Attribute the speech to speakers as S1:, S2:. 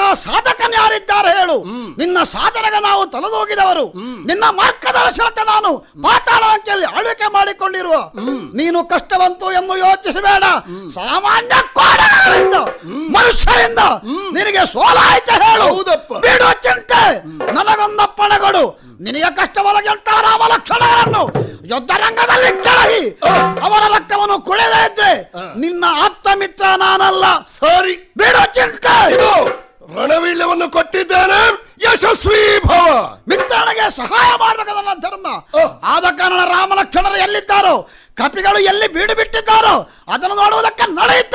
S1: ಸಾಧಕನ್ ಯಾರಿದ್ದಾರೆ ಹೇಳು ನಿನ್ನ ಸಾಧನೆಗೆ ನಾವು ತಲೆದೋಗಿದವರು ನಿನ್ನ ಮಾರ್ಗದರ್ಶನಕ್ಕೆ ನಾನು ಪಾತಾಳ ಅಂಕೆಯಲ್ಲಿ ಆಳ್ವಿಕೆ ಮಾಡಿಕೊಂಡಿರುವ ನೀನು ಕಷ್ಟವಂತು ಎಂದು ಯೋಚಿಸಬೇಡ ಸಾಮಾನ್ಯ ಕೋಡಗಳಿಂದ ಮನುಷ್ಯರಿಂದ ನಿನಗೆ ಸೋಲಾಯ್ತು ಹೇಳು
S2: ಹೌದಪ್ಪ.
S1: ಬಿಡು ಚಿಂತೆ ನನಗೊಂದಪ್ಪಣೆಗಳು ನಿನಗೆ ಕಷ್ಟವಲಗೆಂತ ರಾಮ ಲಕ್ಷಣಗಳನ್ನು ಯುದ್ಧ ರಂಗದಲ್ಲಿ ಕೆಳಗಿ ಅವರ ರಕ್ತವನ್ನು ಕುಳೆದೇ ಇದ್ರೆ ನಿನ್ನ ಆಪ್ತ ಮಿತ್ರ ನಾನಲ್ಲ
S2: ಸರಿ
S1: ಬಿಡು ಚಿಂತೆ
S2: ಇದು ರಣವೀಳ್ಯವನ್ನು ಕೊಟ್ಟಿದ್ದೇನೆ ಯಶಸ್ವಿ ಭವ
S1: ಮಿತ್ರನಿಗೆ ಸಹಾಯ ಮಾಡಬೇಕು ನನ್ನ ಧರ್ಮ
S2: ಅಹ್.
S1: ಆದ ಕಾರಣ ರಾಮ ಲಕ್ಷ್ಮಣರು ಎಲ್ಲಿದ್ದಾರೋ ಕಪಿಗಳು ಎಲ್ಲಿ ಬೀಡು ಬಿಟ್ಟಿದ್ದಾರೋ ಅದನ್ನು ನೋಡುವುದಕ್ಕೆ ನಡೆಯುತ್ತ